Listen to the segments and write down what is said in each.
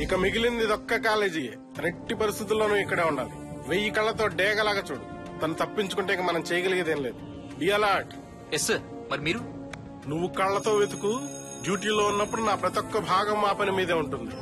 ఇక మిగిలింది ఇదొక్క కాలేజీ రెట్టి పరిస్థితుల్లోనూ ఇక్కడే ఉండాలి వెయ్యి కళ్ళతో డేగలాగా చూడు తను తప్పించుకుంటే ఇక మనం చేయగలిగేదేం లేదు బి అలాట్ ఎస్ సార్ మరి మీరు నువ్వు కళ్ళతో వెతుకు డ్యూటీలో ఉన్నప్పుడు నా ప్రతి ఒక్క భాగం మా పని మీదే ఉంటుంది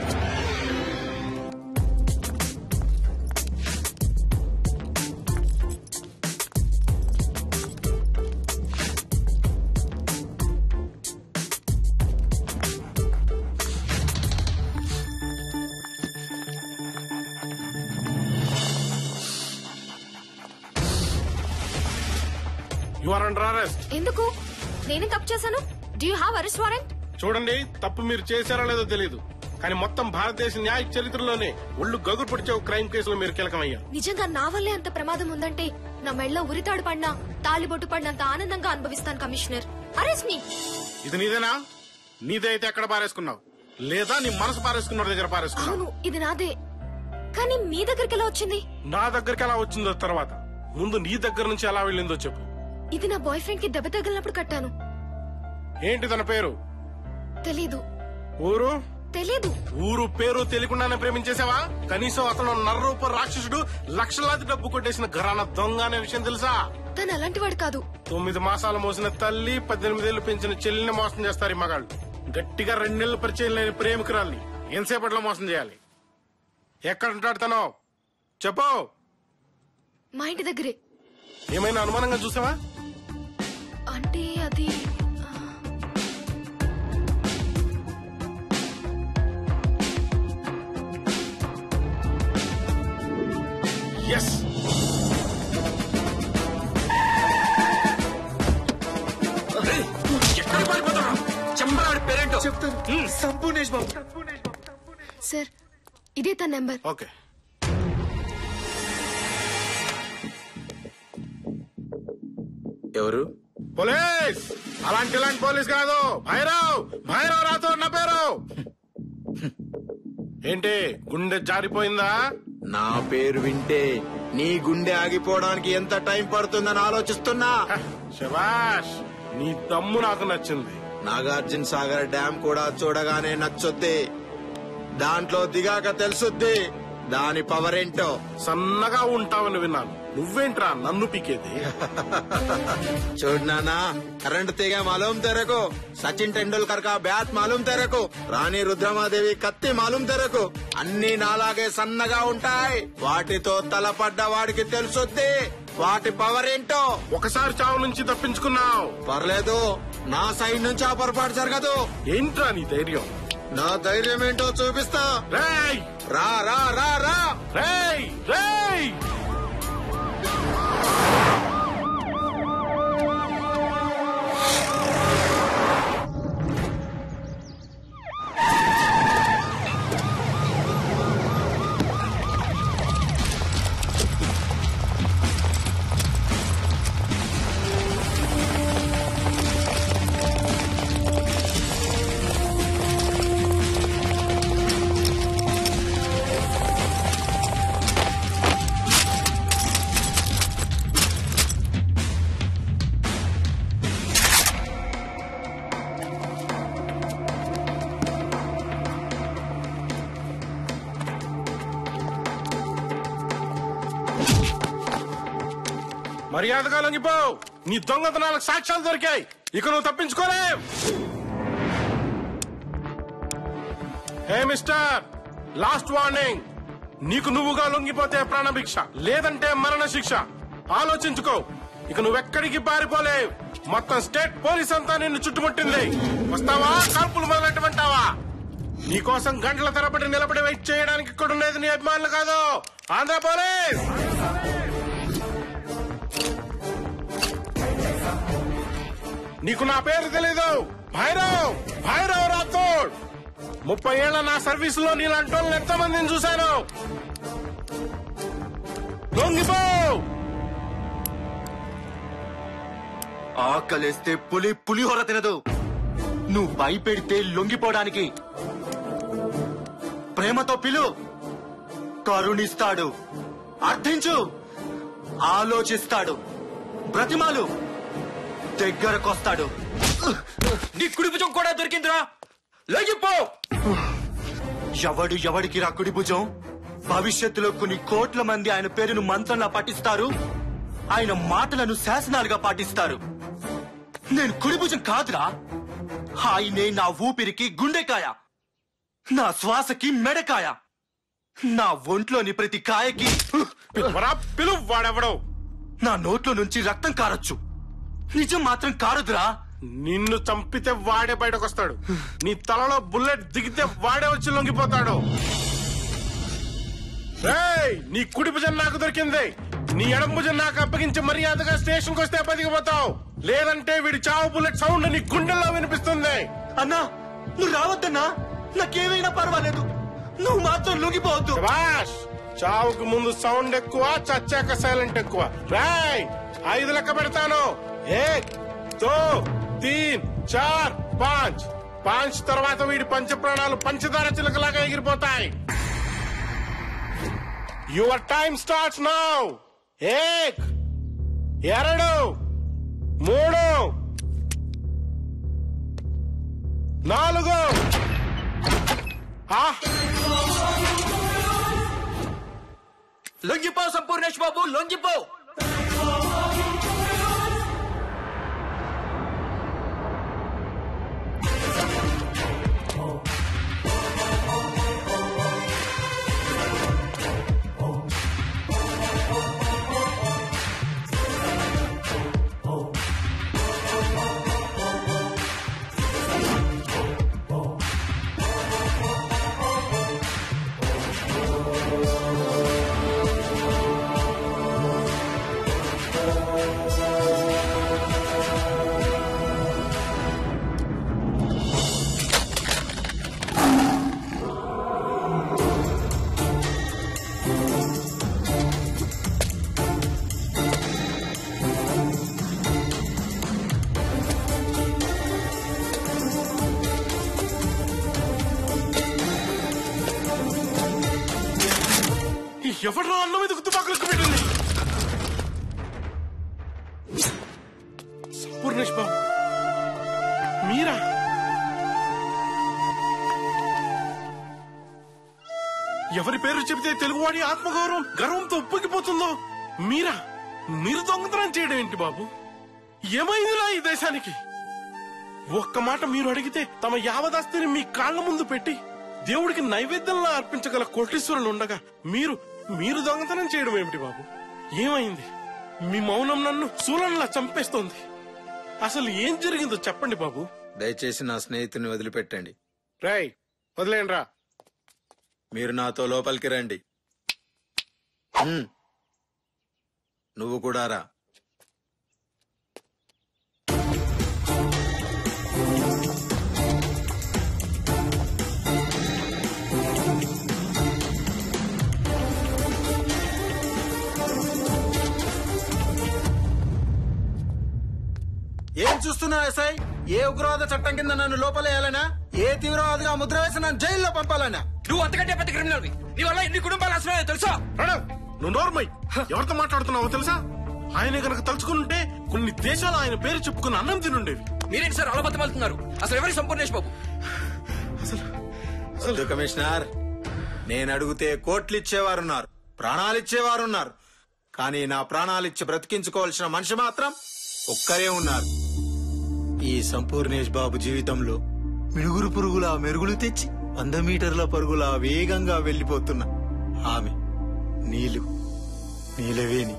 యు ఆర్ అండర్ అరెస్ట్ ఎందుకు నేనే తప్పు చేశాను do you have arrest warrant చూడండి తప్పు మీరు చేశారో లేదో తెలియదు కానీ మొత్తం భారతదేశ న్యాయ చరిత్రలోనే ఒళ్ళు గగురు పొడిచే ఒక క్రైమ్ కేసులో మీరు కీలకమయ్యారు నిజంగా నా వల్లే అంత ప్రమాదం ఉందంటే నా మెళ్ళ ఉరితాడు పడినా తాలిబొట్టు పడినంత ఆనందంగా అనుభవిస్తాను కమిషనర్ అరెస్ట్ మీ ఇది నీదేనా నీదే అయితే ఎక్కడ పారేసుకున్నావు లేదా నీ మనసు పారేసుకున్న దగ్గర పారేసుకున్నావు అవును ఇది నాదే కానీ మీ దగ్గరికి ఎలా వచ్చింది నా దగ్గరికి ఎలా వచ్చిందో తర్వాత ముందు నీ దగ్గర నుంచి ఎలా వెళ్ళిందో చెప్పు ఇది నా బాయ్ ఫ్రెండ్ కి దెబ్బ తగిలినప్పుడు కట్టాను ఏంటి తన పేరు తెలీదు ఊరు తెలీదు ఊరు పేరు తెలియకుండానే ప్రేమించేసావా కనీసం అతను నర్రూప రాక్షసుడు లక్షలాది డబ్బు కొట్టేసిన ఘరాన దొంగ అనే విషయం తెలుసా తను అలాంటి వాడు కాదు తొమ్మిది మాసాలు మోసిన తల్లి పద్దెనిమిదేళ్లు పెంచిన చెల్లిని మోసం చేస్తారు ఈ మగాళ్ళు గట్టిగా రెండేళ్లు పరిచయం లేని ప్రేమికురాల్ని ఎంతసేపట్లో మోసం చేయాలి ఎక్కడ ఉంటాడు తను చెప్పు మా ఇంటి దగ్గరే ఏమైనా అనుమానంగా చూసావా అంటే అది ఆ, ఎస్ ఎక్కడ పడిపోతాడు చెంబరాడి పేరేంటో చెప్తాను సంపూర్ణేష్ బాబు సార్ ఇదే తన నెంబర్ ఓకే ఎవరు పోలీస్ అలాంటి ఇలాంటి పోలీస్ కాదు భైరవ్ భైరవ్ రాతో నా పేరు ఏంటి గుండె జారిపోయిందా నా పేరు వింటే నీ గుండె ఆగిపోవడానికి ఎంత టైం పడుతుందని ఆలోచిస్తున్నా హ, శభాష్ నీ దమ్ము నాకు నచ్చింది నాగార్జున సాగర్ డ్యామ్ కూడా చూడగానే నచ్చుద్ది దాంట్లో దిగాక తెలుసుద్ది దాని పవర్ ఏంటో సన్నగా ఉంటావని విన్నాను నువ్వేంట్రా నన్ను పీకేది చూడు నానా కరెంట్ తీగ మాలూం తెరకు సచిన్ టెండూల్కర్ కా బ్యాట్ మాలూం తెరకు రాణి రుద్రమాదేవి కత్తి మాలూం తెరకు అన్ని నాలాగే సన్నగా ఉంటాయి వాటితో తలపడ్డ వాడికి తెలుసుద్ది వాటి పవర్ ఏంటో ఒకసారి చావు నుంచి తప్పించుకున్నావు పర్లేదు నా సైడ్ నుంచి ఆ పొరపాటు జరగదు ఏంట్రా నీ ధైర్యం నా ధైర్యం ఏంటో చూపిస్తా రేయ్ రా రా రా రా రేయ్ రేయ్ మర్యాదగా లొంగిపో నీ దొంగతనాలకు సాక్ష్యాలు దొరికాయి ఇక నువ్వు తప్పించుకోలేవు హే మిస్టర్ లాస్ట్ వార్నింగ్ నీకు నువ్వుగా లొంగిపోతే ప్రాణభిక్ష లేదంటే మరణ శిక్ష ఆలోచించుకో ఇక నువ్వెక్కడికి పారిపోలేవు మొత్తం స్టేట్ పోలీస్ అంతా నిన్ను చుట్టుముట్టింది వస్తావా కాల్పులు మొదలెట్టమంటావా నీకోసం గంటల తరబడి నిలబడి వెయిట్ చేయడానికి ఇక్కడ ఉండేది నీ అభిమానులు కాదు ఆంధ్ర పోలీస్ నీకు నా పేరు తెలీదు భైరవ్ భైరవ్ రాథోడ్ ముప్పై ఏళ్ల నా సర్వీస్ లో నీలాంటి వాళ్ళని ఎంతో మందిని చూశాను లొంగిపో ఆకలేస్తే పులి పులిహోర తినదు నువ్వు భయపెడితే లొంగిపోవడానికి ప్రేమతో పిలు కరుణిస్తాడు అర్థించు ఆలోచిస్తాడు బ్రతిమాలు దగ్గరకొస్తాడు నీ కుడి భుజం కూడా దొరికిందిరా లొంగిపో ఎవడు ఎవడికి రా కుడి భుజం భవిష్యత్తులో కొన్ని కోట్ల మంది ఆయన పేరును మంత్రంలా పఠిస్తారు ఆయన మాటలను శాసనాలుగా పాటిస్తారు నేను కుడి భుజం కాదురా ఆయనే నా ఊపిరికి గుండెకాయ నా శ్వాసకి మెడకాయ నా ఒంట్లోని ప్రతి కాయకి పిలువరా పిలువు వాడెవడో నా నోట్లో నుంచి రక్తం కారొచ్చు నిజం మాత్రం కారదురా నిన్ను చంపితే వాడే బయటకొస్తాడు నీ తలలో బుల్లెట్ దిగితే వాడే వచ్చి లొంగిపోతాడు రేయ్, నీ కుడి భుజం నాకు దొరికింది నీ ఎడం భుజం నాకు అప్పగించి మర్యాదగా స్టేషన్కి వస్తే బతికిపోతావు లేదంటే వీడి చావు బుల్లెట్ సౌండ్ నీ గుండెల్లో వినిపిస్తుంది అన్నా నువ్వు రావద్దన్నా నాకేమైనా పర్వాలేదు నువ్వు మాత్రం లొంగిపోవద్దు శభాష్ చావుకు ముందు సౌండ్ ఎక్కువ చచ్చాక సైలెంట్ ఎక్కువ రాయ్ ఐదు లెక్క పెడతాను ఏక్ దో తీన్ చార్ పాంచ్ పాంచ్ తర్వాత వీడి పంచ ప్రాణాలు పంచదార చిలకలాగా ఎగిరిపోతాయి యువర్ టైం స్టార్ట్స్ నౌ ఏక్ ಎರಡು మూడు నాలుగు ఆ లొంగిపో సంపూర్ణేష్ బాబు లొంగిపో ఎవడో అన్నం మీద తుపాకులు పెట్టింది పూర్ణేష్ బాబు మీరా ఎవరి పేరు చెబితే తెలుగువాడి ఆత్మగౌరవం గర్వంతో ఉప్పొంగిపోతుందో మీరా మీరు దొంగతనం చేయడం ఏంటి బాబు ఏమైందిలా ఈ దేశానికి ఒక్క మాట మీరు అడిగితే తమ యావదాస్తిని మీ కాళ్ళ ముందు పెట్టి దేవుడికి నైవేద్యంలా అర్పించగల కోటీశ్వరులు ఉండగా మీరు మీరు దొంగతనం చేయడం ఏమిటి బాబు ఏమైంది మీ మౌనం నన్ను శూలంలా చంపేస్తోంది అసలు ఏం జరిగిందో చెప్పండి బాబు దయచేసి నా స్నేహితుని వదిలిపెట్టండి రాయ్ వదిలేండి రా మీరు నాతో లోపలికి రండి హ్మ్. నువ్వు కూడా రా ఏం చూస్తున్నావు ఎస్ఐ ఏ ఉగ్రవాద చట్టం కింద నన్ను లోపలేయాలనా ఏ తీవ్రవాదిగా ముద్ర వేసి నన్ను జైల్లో పంపాలనా నువ్వు అంతకంటే పెద్ద క్రిమినల్ నీ వల్ల ఎన్ని కుటుంబాలు అసలు తెలుసా మేడం నువ్వు నోర్మై ఎవరితో మాట్లాడుతున్నావో తెలుసా ఆయన గనక తలుచుకుంటే కొన్ని దేశాలు ఆయన పేరు చెప్పుకుని అన్నం తినుండేవి మీరేంటి సార్ అలబద్ధం వెళ్తున్నారు అసలు ఎవరి సంపూర్ణేష్ బాబు వద్దు కమిషనర్ నేను అడిగితే కోట్లు ఇచ్చేవారున్నారు ప్రాణాలు ఇచ్చేవారున్నారు కానీ నా ప్రాణాలు ఇచ్చి బ్రతికించుకోవాల్సిన మనిషి మాత్రం ఒక్కరే ఉన్నారు ఈ సంపూర్ణేష్ బాబు జీవితంలో మిడుగురు పురుగుల మెరుగులు తెచ్చి వంద మీటర్ల పరుగుల వేగంగా వెళ్లిపోతున్న ఆమె నీలు నీలవేణి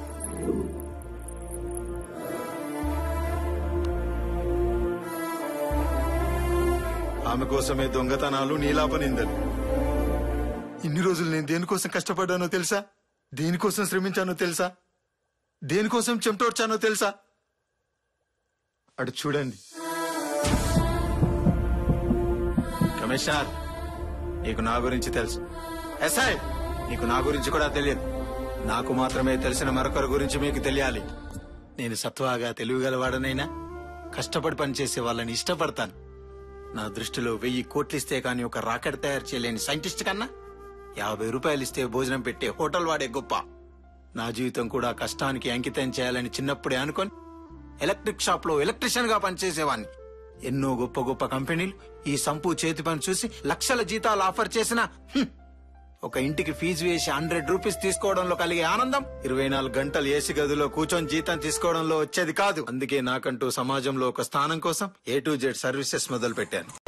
ఆమె కోసమే దొంగతనాలు నీలాపనిందలు ఇన్ని రోజులు నేను దేనికోసం కష్టపడ్డానో తెలుసా దేనికోసం శ్రమించానో తెలుసా దేనికోసం చెమటోడ్చానో తెలుసా అటు చూడండి కమిషనర్ నీకు నా గురించి తెలుసు ఎస్ఐ నీకు నా గురించి కూడా తెలియదు నాకు మాత్రమే తెలిసిన మరొకరి గురించి మీకు తెలియాలి నేను సత్వాగా తెలివిగలవాడనైనా కష్టపడి పనిచేసే వాళ్ళని ఇష్టపడతాను నా దృష్టిలో వెయ్యి కోట్లిస్తే కానీ ఒక రాకెట్ తయారు చేయలేని సైంటిస్ట్ కన్నా యాభై రూపాయలు ఇస్తే భోజనం పెట్టే హోటల్ వాడే గొప్ప నా జీవితం కూడా కష్టానికి అంకితం చేయాలని చిన్నప్పుడే అనుకొని ఎలక్ట్రిక్ షాప్ లో ఎలక్ట్రీషియన్ గా పనిచేసేవాడిని ఎన్నో గొప్ప గొప్ప కంపెనీలు ఈ సంపు చేతి పని చూసి లక్షల జీతాలు ఆఫర్ చేసిన ఒక ఇంటికి ఫీజు వేసి హండ్రెడ్ రూపీస్ తీసుకోవడంలో కలిగే ఆనందం ఇరవై నాలుగు గంటలు ఏసీ గదిలో కూర్చొని జీతం తీసుకోవడంలో వచ్చేది కాదు అందుకే నాకంటూ సమాజంలో ఒక స్థానం కోసం ఏ టు జెడ్ సర్వీసెస్ మొదలు పెట్టాను